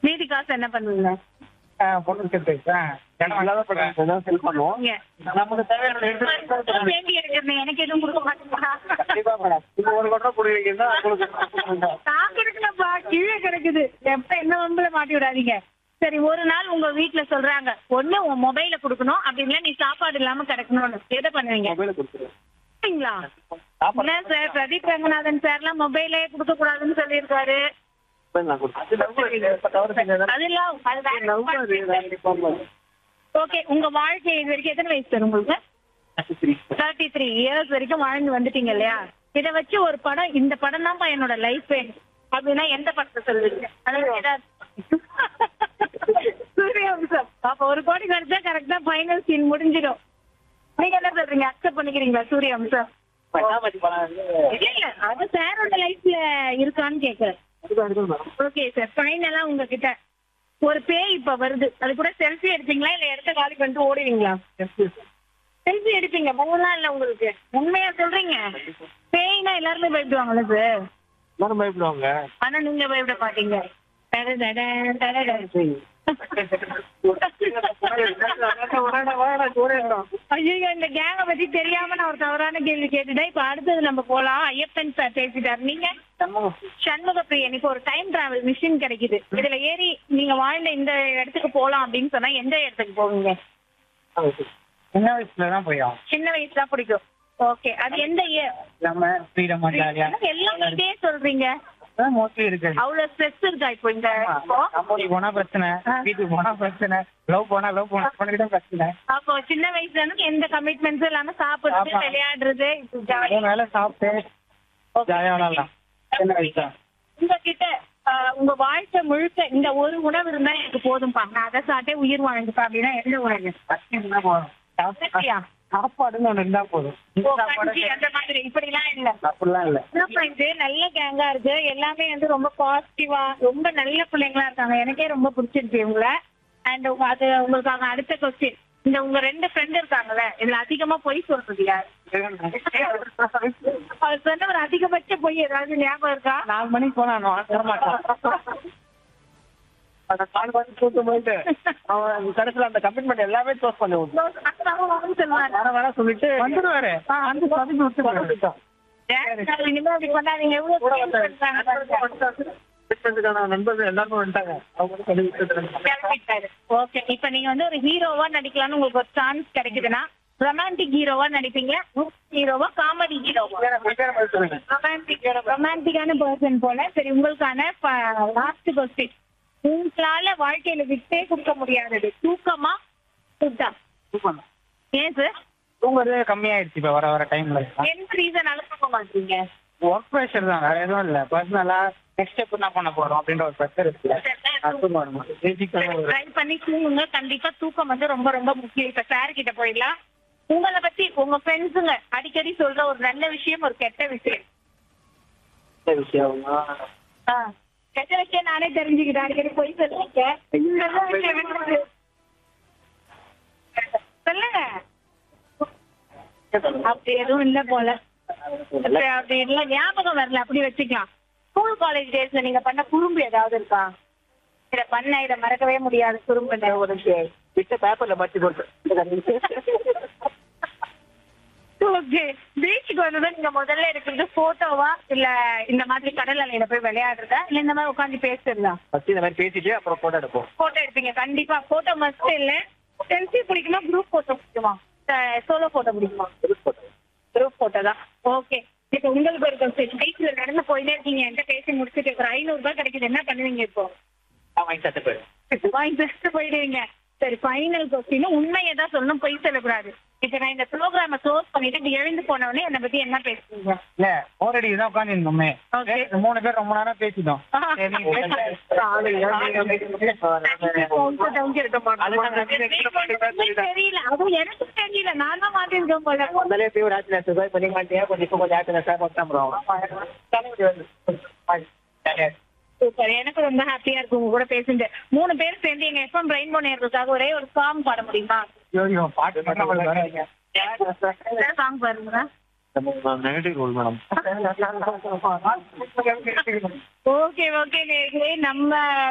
மீதி காசு என்ன பண்ணுவீங்க பொண்ணு செட்டு இடம் இல்லாத படம் ஏதாவது செல் பண்ணுவோம் நீங்க நமக்கு தேவையான எடுத்து வேண்டி இருக்கிறது எனக்கு எதுவும் கொடுக்க மாட்டீங்களா கண்டிப்பா மேடம் இப்போ ஒரு கொட்டை குடிக்கிறீங்கன்னா உங்களுக்கு நான் கிடக்குலப்பா கீழே கிடக்குது எப்ப என்ன வம்புல மாட்டி விடாதீங்க சரி ஒரு நாள் உங்க வீட்ல சொல்றாங்க ஒண்ணு உன் மொபைல குடுக்கணும் அப்படி இல்ல நீ சாப்பாடு இல்லாம கிடக்கணும்னு எதை பண்ணுவீங்க மொபைல கொடுத்துருவேன் சரிங்களா சாப்பாடு என்ன சார் பிரதீப் ரங்கநாதன் சார்லாம் மொபைலே கொடுக்க கூடாதுன்னு சொல்லியிருக்காரு நான் கொடுத்துருவேன் அதெல்லாம் ஓகே உங்க வாழ்க்கை இது வரைக்கும் எத்தனை வயசு சார் உங்களுக்கு தேர்ட்டி த்ரீ இயர்ஸ் வரைக்கும் வாழ்ந்து வந்துட்டீங்க இல்லையா இத வச்சு ஒரு படம் இந்த படம் தான்ப்பா என்னோட லைஃப் அப்படின்னா எந்த படத்தை சொல்லுவீங்க அதாவது ஏதாவது சூரியவம்சம் அப்ப ஒரு கோடி கிடைச்சா கரெக்டா ஃபைனல் சீன் முடிஞ்சிடும் நீங்க என்ன சொல்றீங்க அக்செப்ட் பண்ணிக்கிறீங்களா சூரியவம்சம் இல்ல இல்ல அது சாரோட லைஃப்ல இருக்கான்னு கேக்குறேன் ஓகே சார் ஃபைனலா உங்ககிட்ட ஒரு பேய் இப்ப வருது அது கூட செல்ஃபி எடுப்பீங்களா இல்ல இடத்த காலி பண்ணிட்டு ஓடுவீங்களா செல்ஃபி எடுப்பீங்க பயம்லாம் இல்ல உங்களுக்கு உண்மையா சொல்றீங்க பேய்னா எல்லாருமே பயப்படுவாங்கல்ல சார் எல்லாரும் பயப்படுவாங்க ஆனா நீங்க பயப்பட மாட்டீங்க டடடட, டடடட. ஐயோ இந்த கேங்க பத்தி தெரியாம நான் ஒரு தவறான கேள்வி கேட்டுட்டேன் இப்ப அடுத்தது நம்ம போலாம் ஐயப்பன் சார் பேசிட்டார் நீங்க சண்முக பிரியன் இப்போ ஒரு டைம் டிராவல் மிஷின் கிடைக்குது இதுல ஏறி நீங்க வாழ்ந்த இந்த இடத்துக்கு போலாம் அப்படின்னு சொன்னா எந்த இடத்துக்கு போவீங்க சின்ன வயசுல தான் போயும் சின்ன வயசு தான் பிடிக்கும் ஓகே அது எந்த இயர் நம்ம ஃப்ரீடமா ஜாலியா எல்லாம் இதே சொல்றீங்க மோஸ்ட்லி இருக்காது அவ்வளவு ஸ்ட்ரெஸ் இருக்கா இப்போ இந்த இப்போ? கம்பெனி போனா பிரச்சனை வீட்டுக்கு போனா பிரச்சனை லவ் போனா லவ் போனா பண்ணிக்கிட்ட பிரச்சனை அப்போ சின்ன வயசுல இருந்து எந்த கமிட்மெண்ட்ஸும் இல்லாம சாப்பிடுறது ஆமா. விளையாடுறது இப்படி jolly. மூணு வேலை சாப்பிட்டு ஜாலியா விளாடலாம் சின்ன வயசு தான் உங்ககிட்ட ஆஹ், உங்க வாழ்க்கை முழுக்க இந்த ஒரு உணவு இருந்தா எனக்கு போதும்பா நான் அதை சாப்பிட்டே உயிர் வாழ்ந்துப்பா அப்படின்னா எந்த உணவு ஃபர்ஸ்ட் இருந்தா போதும் சரியா? சாப்பாடுன்னு ஒண்ணு இருந்தா போதும் இந்த ஓ, சாப்பாடு கஞ்சி அந்த மாதிரி இப்படிலாம் இல்ல அப்படிலாம் இல்ல என்னப்பா இது நல்ல கேங்கா இருக்கு எல்லாமே வந்து ரொம்ப பாசிட்டிவா ரொம்ப நல்ல பிள்ளைங்களா இருக்காங்க எனக்கே ரொம்ப பிடிச்சிருக்கு இவங்கள அண்ட் அது உங்களுக்காக அடுத்த கொஸ்டின் இந்த உங்க ரெண்டு ஃப்ரெண்ட் இருக்காங்கல்ல இதுல அதிகமா பொய் சொல்றது யார் அவர் சொன்ன ஒரு அதிகபட்ச பொய் ஏதாவது ஞாபகம் இருக்கா நாலு மணிக்கு போனா நான் வர மாட்டேன் அந்த நாலு மணிக்கு கூட்டு போயிட்டு அவன் கடைசியில அந்த கமிட்மெண்ட் எல்லாமே க்ளோஸ் பண்ணி விட்டான் அதான் சொல்லுவாங்க வர வர சொல்லிட்டு வந்துருவாரு வந்து பதுக்கி விட்டு போயிட்டான் இனிமே அப்படி பண்ணாதீங்க எவ்வளவு கூட feel பண்றாங்க பாருங்க. ஃபிட்னஸுக்கான நண்பர்கள் எல்லாருமே வந்துட்டாங்க அவங்க கழுவி கிளம்பிட்டாரு ஓகே இப்ப நீங்க வந்து ஒரு ஹீரோவா நடிக்கலாம்னு உங்களுக்கு ஒரு சான்ஸ் கிடைக்குதுன்னா ரொமான்டிக் ஹீரோவா நடிப்பீங்க ஹீரோவா காமெடி ஹீரோவா ரொமான்டிக் ரொமான்டிக்கான பர்சன் போல சரி உங்களுக்கான லாஸ்ட் கொஸ்டின் உங்களால வாழ்க்கையில விட்டே கொடுக்க முடியாதது தூக்கமா ஃபுட்டா ஏன் சார் தூங்குறது கம்மியாயிடுச்சு இப்ப வர வர டைம்ல எந்த ரீசனால தூக்க மாட்டீங்க ஒர்க் ப்ரெஷர் தான் வேற எதுவும் இல்ல பர்சனலா நெக்ஸ்ட் ஸ்டெப் என்ன பண்ண போறோம் அப்படின்ற ஒரு ப்ரெஷர் இருக்குல்ல அது தூங்கணும் பேசிக்கா ஒரு ட்ரை பண்ணி தூங்குங்க கண்டிப்பா தூக்கம் வந்து ரொம்ப ரொம்ப முக்கியம் இப்ப சார் கிட்ட போயிடலாம் உங்களை பத்தி உங்க ஃப்ரெண்ட்ஸுங்க அடிக்கடி சொல்ற ஒரு நல்ல விஷயம் ஒரு கெட்ட விஷயம் நல்ல விஷயம் ஆ, கெட்ட விஷயம் நானே தெரிஞ்சுக்கிட்டேன் அடிக்கடி போய் சொல்லுவீங்க நல்ல விஷயம் என்னது? சொல்லுங்க அப்படி எதுவும் இல்ல போல அப்படி அப்படி இல்ல ஞாபகம் வரல அப்படி வச்சுக்கலாம் ஸ்கூல் காலேஜ் டேஸ்ல நீங்க பண்ண குறும்பு ஏதாவது இருக்கா இத பண்ண இத மறக்கவே முடியாது குறும்பு ஒரு விட்ட பேப்பர்ல மட்டி போட்டு ஓகே பீச்சுக்கு வந்ததும் நீங்க முதல்ல எடுக்கிறது போட்டோவா இல்ல இந்த மாதிரி கடல் அலையில போய் விளையாடுறதா இல்ல இந்த மாதிரி உட்காந்து பேசுறதா ஃபர்ஸ்ட் இந்த மாதிரி பேசிட்டு அப்புறம் போட்டோ எடுப்போம் போட்டோ எடுப்பீங்க கண்டிப்பா போட்டோ மஸ்ட் இல்ல செல்ஃபி பிடிக்குமா குரூப் போட்டோ பிடிக்குமா சோலோ போட்டோ பிடிக்குமா குரூப் போட்டோ தான் ஓகே இப்போ உங்களுக்கு ஒரு கொஸ்டின் பீச்ல நடந்து போயிட்டே இருக்கீங்க என்கிட்ட பேசி முடிச்சுட்டு ஒரு ஐநூறு ரூபாய் கிடைக்குது என்ன பண்ணுவீங்க இப்போ வாங்கி தட்டு போயிடும் வாங்கி தட்டு போயிடுவீங்க சரி ஃபைனல் கொஸ்டின் உண்மையை தான் சொல்லணும் பொய் சொல்லக்கூடாது இப்போ நான் இந்த ப்ரோக்ராம க்ளோஸ் பண்ணிட்டு இப்படி எழுந்து போனவொடனே என்னை பத்தி என்ன பேசுவீங்க இல்ல ஓரடி தான் உட்காந்து இருந்தோமே Okay. மூணு பேர் ரொம்ப நேரம் பேசிட்டோம் ஆஹா. சரி, தெரியல அதுவும் எனக்கு தெரியல நான் தான் மாட்டிருக்கேன் போல முதல்ல போய் ஒரு ஆச்சு லட்சம் ரூபாய் பண்ணி மாட்டியா கொஞ்சம் இப்போ கொஞ்சம் ஆச்சு லட்சம் பத்தாம் சூப்பர் எனக்கு ரொம்ப ஹாப்பியா இருக்கு உங்க கூட பேசிட்டு மூணு பேர் சேர்ந்து எங்க எஃப்எம் ரெயின்போ நேர்களுக்காக ஒரே ஒரு சாங் பாட முடியுமா ஐயோ பாட்டு பண்ண சாங் பாருங்க negative role madam okay okay நம்ம